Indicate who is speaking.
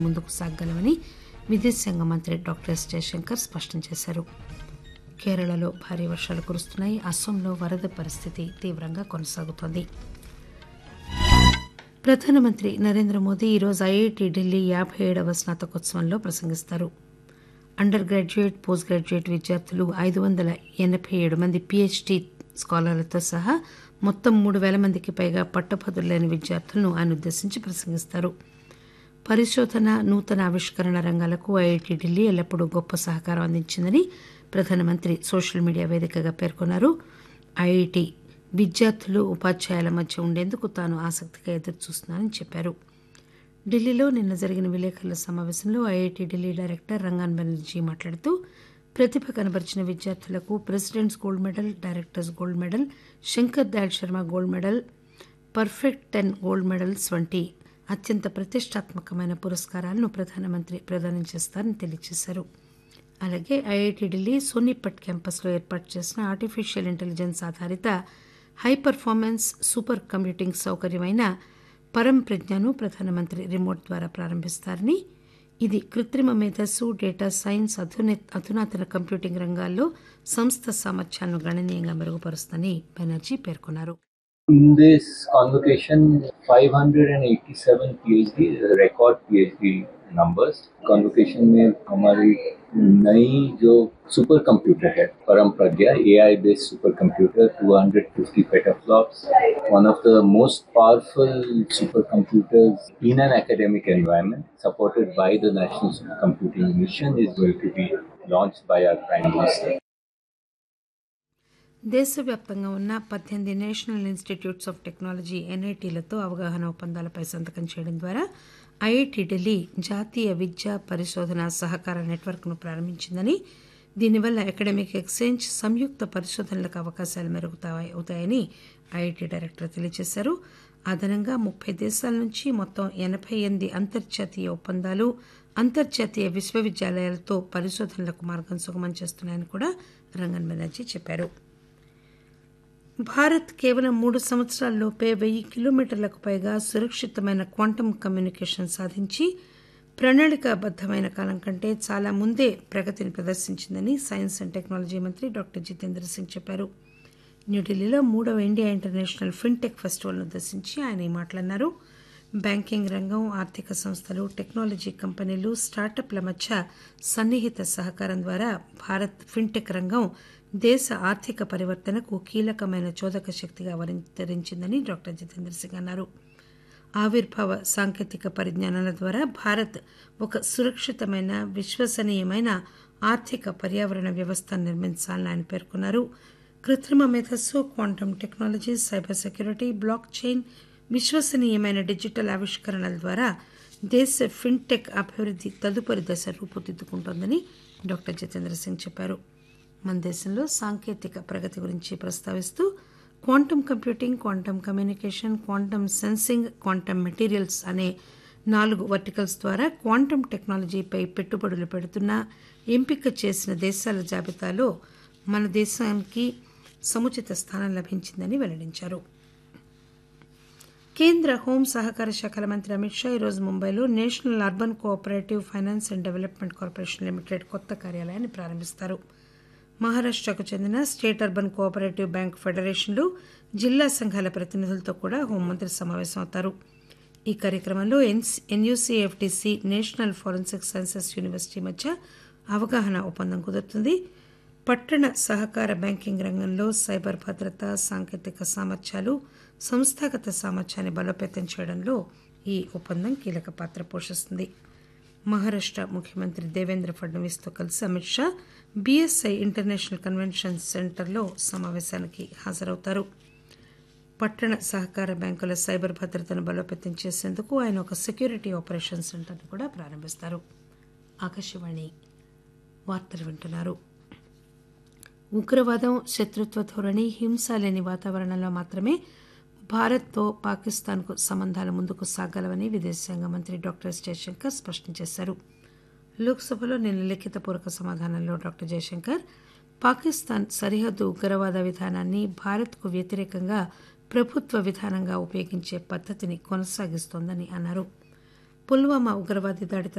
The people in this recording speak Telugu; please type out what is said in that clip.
Speaker 1: ముందుకు సాగగలమని విదేశాంగ మంత్రి డాక్టర్ ఎస్ జయశంకర్ స్పష్టం చేశారు కేరళలో భారీ వర్షాలు కురుస్తున్నాయి అస్సాంలో వరద పరిస్థితి తీవ్రంగా కొనసాగుతోంది ప్రధానమంత్రి నరేంద్ర మోదీ ఈరోజు ఐఐటి ఢిల్లీ యాభై ఏడవ స్నాతకోత్సవంలో ప్రసంగిస్తారు అండర్ గ్రాడ్యుయేట్ పోస్ట్ గ్రాడ్యుయేట్ విద్యార్థులు ఐదు వందల ఎనభై ఏడు మంది పిహెచ్డి స్కాలర్లతో సహా మొత్తం మూడు వేల మందికి పైగా పట్టభద్రులైన విద్యార్థులను ఆయన ఉద్దేశించి ప్రసంగిస్తారు పరిశోధన నూతన ఆవిష్కరణ రంగాలకు ఐఐటి ఢిల్లీ ఎల్లప్పుడూ గొప్ప సహకారం అందించిందని ప్రధానమంత్రి సోషల్ మీడియా వేదికగా పేర్కొన్నారు ఐఐటి విద్యార్థులు ఉపాధ్యాయుల మధ్య ఉండేందుకు తాను ఆసక్తిగా ఎదురుచూస్తున్నానని చెప్పారు ఢిల్లీలో నిన్న జరిగిన విలేకరుల సమావేశంలో ఐఐటి ఢిల్లీ డైరెక్టర్ రంగాన్ బెనర్జీ మాట్లాడుతూ ప్రతిభ కనబరిచిన విద్యార్థులకు president's gold medal director's gold medal Shankar Dayal Sharma gold medal perfect ten gold medals వంటి అత్యంత ప్రతిష్టాత్మకమైన పురస్కారాలను ప్రధానమంత్రి ప్రదానం చేస్తారని తెలియజేశారు అలాగే ఐఐటి ఢిల్లీ సోనిపట్ క్యాంపస్లో ఏర్పాటు చేసిన ఆర్టిఫిషియల్ ఇంటెలిజెన్స్ ఆధారిత హై పర్ఫార్మెన్స్ సూపర్ కంప్యూటింగ్ సౌకర్యమైన పరం ప్రజ్ఞను ప్రధానమంత్రి రిమోట్ ద్వారా ప్రారంభిస్తారని ఇది కృత్రిమ మేధస్సు డేటా సైన్స్ అధునే అధునాతన కంప్యూటింగ్ రంగాల్లో సంస్థ సామర్థ్యాలను గణనీయంగా మెరుగుపరుస్తుందని బెనర్జీ పేర్కొన్నారు
Speaker 2: In this convocation, 587 PhD, record PhD numbers. convocation में हमारी नई जो सुपर कंप्यूटर है Param Pragya AI based super computer 250 petaflops one of the most powerful super computers in an academic environment supported by the national supercomputing mission is going to be launched by our prime minister
Speaker 1: దేశవ్యాప్తంగా ఉన్న పద్దెనిమిది నేషనల్ ఇన్స్టిట్యూట్స్ ఆఫ్ టెక్నాలజీ ఎన్ఐటీలతో అవగాహన ఒప్పందాలపై సంతకం చేయడం ద్వారా ఐఐటి ఢిల్లీ జాతీయ విద్యా పరిశోధన సహకార నెట్వర్క్ను ప్రారంభించిందని దీనివల్ల అకాడమిక్ ఎక్స్చేంజ్ సంయుక్త పరిశోధనలకు అవకాశాలు మెరుగుతాయని ఐఐటి డైరెక్టర్ తెలియజేశారు అదనంగా ముప్పై దేశాల నుంచి మొత్తం ఎనభై ఎనిమిది అంతర్జాతీయ ఒప్పందాలు అంతర్జాతీయ విశ్వవిద్యాలయాలతో పరిశోధనలకు మార్గం సుగమం చేస్తున్నాయని కూడా రంగన్ బెనర్జీ చెప్పారు భారత్ కేవలం మూడు సంవత్సరాల్లోపే వెయ్యి కిలోమీటర్లకు పైగా సురక్షితమైన క్వాంటమ్ కమ్యూనికేషన్ సాధించి ప్రణాళికాబద్దమైన కాలం కంటే చాలా ముందే ప్రగతిని ప్రదర్శించిందని సైన్స్ అండ్ టెక్నాలజీ మంత్రి డాక్టర్ జితేంద్ర సింగ్ చెప్పారు న్యూఢిల్లీలో మూడవ ఇండియా ఇంటర్నేషనల్ ఫిన్టెక్ ఫెస్టివల్ను ఉద్దేశించి ఆయన మాట్లాడినారు బ్యాంకింగ్ రంగం ఆర్థిక సంస్థలు టెక్నాలజీ కంపెనీలు స్టార్టప్ల మధ్య సన్నిహిత సహకారం ద్వారా భారత్ ఫిన్టెక్ రంగం దేశ ఆర్థిక పరివర్తనకు కీలకమైన చోదక శక్తిగా అవతరించిందని డాక్టర్ జితేంద్ర సింగ్ అన్నారు ఆవిర్భావ సాంకేతిక పరిజ్ఞానాల ద్వారా భారత్ ఒక సురక్షితమైన విశ్వసనీయమైన ఆర్థిక పర్యావరణ వ్యవస్థను నిర్మించాలని ఆయన పేర్కొన్నారు కృత్రిమ మేధస్సు quantum technology cyber security block chain విశ్వసనీయమైన డిజిటల్ ఆవిష్కరణల ద్వారా దేశ ఫిన్టెక్ అభివృద్ధి తదుపరి దశ రూపుదిద్దుకుంటోందని డాక్టర్ జితేంద్ర సింగ్ చెప్పారు మన దేశంలో సాంకేతిక ప్రగతి గురించి ప్రస్తావిస్తూ quantum computing quantum communication quantum sensing quantum materials అనే నాలుగు వర్టికల్స్ ద్వారా క్వాంటమ్ టెక్నాలజీపై పెట్టుబడులు పెడుతున్న ఎంపిక చేసిన దేశాల జాబితాలో మన దేశానికి సముచిత స్థానం లభించిందని వెల్లడించారు కేంద్ర హోం సహకార శాఖల మంత్రి అమిత్ షా ఈరోజు ముంబైలో national urban cooperative finance and development corporation limited కొత్త కార్యాలయాన్ని ప్రారంభిస్తారు మహారాష్టకు చెందిన స్టేట్ అర్బన్ కోఆపరేటివ్ బ్యాంక్ ఫెడరేషన్లు జిల్లా సంఘాల ప్రతినిధులతో కూడా హోంమంత్రి సమావేశం అవుతారు ఈ కార్యక్రమంలో NUCFDC national forensic sciences university మధ్య అవగాహన ఒప్పందం కుదురుతుంది పట్టణ సహకార బ్యాంకింగ్ రంగంలో సైబర్ భద్రత సాంకేతిక సామర్థ్యాలు సంస్థాగత సామర్థ్యాన్ని బలోపేతం చేయడంలో ఈ ఒప్పందం కీలక పాత్ర పోషిస్తుంది మహారాష్ట ముఖ్యమంత్రి దేవేంద్ర ఫడ్నవీస్తో కలిసి Amit Shah BSI international convention సెంటర్లో సమావేశానికి హాజరవుతారు పట్టణ సహకార బ్యాంకుల సైబర్ భద్రతను బలోపేతం చేసేందుకు ఆయన ఒక సెక్యూరిటీ ఆపరేషన్ సెంటర్ను కూడా ప్రారంభిస్తారు ఆకాశవాణి వార్తలు వింటున్నారు ఉగ్రవాదం శత్రుత్వ ధోరణి హింస లేని వాతావరణంలో మాత్రమే భారత్తో పాకిస్తాన్కు సంబంధాలు ముందుకు సాగలవని విదేశాంగ మంత్రి డాక్టర్ ఎస్ జయశంకర్ స్పష్టం చేశారు లోక్సభలో నిన్న లిఖితపూర్వక సమాధానంలో డాక్టర్ జయశంకర్ పాకిస్తాన్ సరిహద్దు ఉగ్రవాద విధానాన్ని భారత్కు వ్యతిరేకంగా ప్రభుత్వ విధానంగా ఉపయోగించే పద్దతిని కొనసాగిస్తోందని అన్నారు పుల్వామా ఉగ్రవాది దాడి